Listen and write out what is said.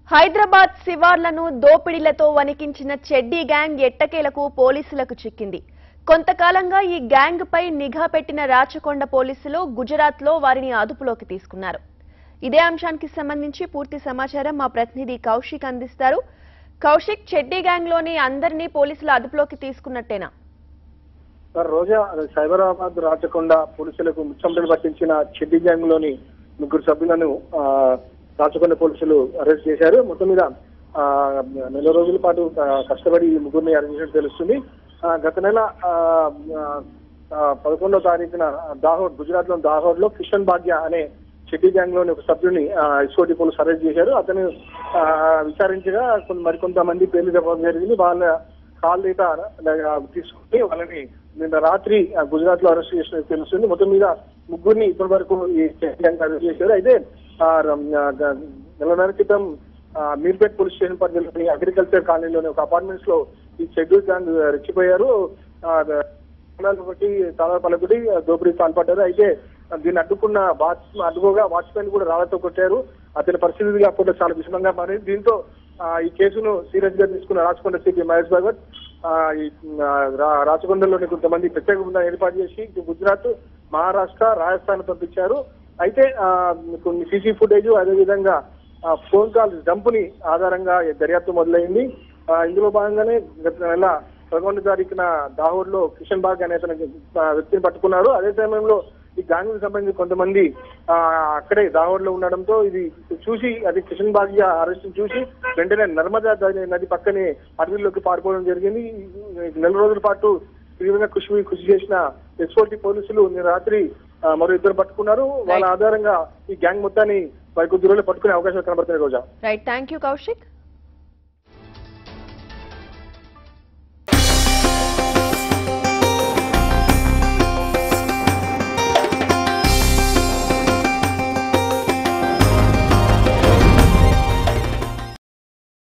Hyderabad శివార్లను దోపిడీలతో వణికించిన చెడ్డీ gang ఎట్టకేలకు పోలీసులకు చిక్కింది కొంతకాలంగా ఈ గ్యాంగ్ పై నిఘా పెట్టిన రాచకొండ పోలీసులు గుజరాత్ లో వారిని అదుపులోకి తీసుకున్నారు ఇదే అంశానికి సంబంధించి పూర్తి సమాచారం మా ప్రతినిధి కౌశిక్ అందిస్తారు కౌశిక్ చెడ్డీ గ్యాంగ్ లోని అందరినీ పోలీసులు అదుపులోకి తీసుకున్నట్టేనా సార్ రోజా సైబరాబాద్ రాచకొండ పోలీసులకు ముచ్చంటలు పట్టించిన చెడ్డి గ్యాంగ్ లోని ముగ్గురు సభ్యులను ఆ, రాచకొండ పోలీసులు అరెస్ట్ చేశారు మొత్తం మీద ఆ, నెల రోజుల పాటు ఆ, కష్టపడి ఈ ముగ్గురిని అరెస్ట్ చేసినట్టు తెలుస్తుంది ఆ, గత నెల ఆ, ఆ, పదకొండవ తారీఖున దాహోడ్ గుజరాత్ లోని దాహోడ్ లో కిషన్ భాగ్య అనే చెడ్డి గ్యాంగ్ లోని ఒక సభ్యుని ఎస్ఓటి పోలీసు అరెస్ట్ చేశారు అతను ఆ, విచారించగా కొన్ని మరికొంతమంది పేర్లు చెప్పడం జరిగింది వాళ్ళ కాల్ డేటా తీసుకుని వాళ్ళని నిన్న రాత్రి ఆ, గుజరాత్ లో అరెస్ట్ చేసినట్టు తెలుస్తుంది మొత్తం మీద ముగ్గురిని ఇప్పటి వరకు ఈ చెడ్డి అరెస్ట్ చేశారు అయితే ఆ, రం- ఆ, గ- నెలన్నర క్రితం ఆ, మీర్పేట్ పోలీస్ స్టేషన్ పరిధిలోని అగ్రికల్చర్ కాలనీలోని ఒక అపార్ట్మెంట్స్ లో ఈ షెడ్యూల్ గ్యాంగ్ రెచ్చిపోయారు ఆ, ద- తాళాలు కొట్టి తాళాలు పలకొట్టి దోపిడీ పాల్పడ్డారు అయితే దీన్ని అడ్డుకున్న వాచ్ అడ్డుకోగా వాచ్మెన్ కూడా రాళ్లతో కొట్టారు అతని పరిస్థితి అప్పుడు చాలా విషమంగా మారింది దీంతో ఆ, ఈ కేసును సీరియస్ గా తీసుకున్న రాచకొండ సిపి మహేష్ భగవత్ ఆ, ఈ ఆ, రా- రాచకొండలోని కొంతమంది ప్రత్యేక బృందాన్ని ఏర్పాటు చేసి గుజరాత్ మహారాష్ట్ర రాజస్థాన్ పంపించారు అయితే ఆ, కొన్ని సీసీ ఫుటేజ్ అదేవిధంగా ఆ, ఫోన్ కాల్ డంపుని ఆధారంగా ఈ దర్యాప్తు మొదలైంది ఆ, ఇందులో భాగంగానే గత నెల పదకొండు తారీఖున దాహోడ్ లో కిషన్ బాగ్ అనే అతని ఆ, వ్యక్తిని పట్టుకున్నారు అదే సమయంలో ఈ గ్యాంగ్ కి సంబంధించి కొంతమంది ఆ, అక్కడే దాహోడ్ లో ఉండడంతో ఇది చూసి అది కిషన్ బాగ్య అరెస్ట్ చూసి వెంటనే నర్మదా నది- నది పక్కనే అడవిలోకి పారిపోవడం జరిగింది ఈ నెల రోజుల పాటు తీవ్రంగా కృషి కృషి చేసిన ఎస్ఓటి పోలీసులు నిన్న రాత్రి ఆ, మరో ఇద్దరు పట్టుకున్నారు వాళ్ళ ఆధారంగా ఈ గ్యాంగ్ మొత్తాన్ని మరి కొద్ది రోజులు పట్టుకునే అవకాశం కనబడుతుంది Roja right thank you Kaushik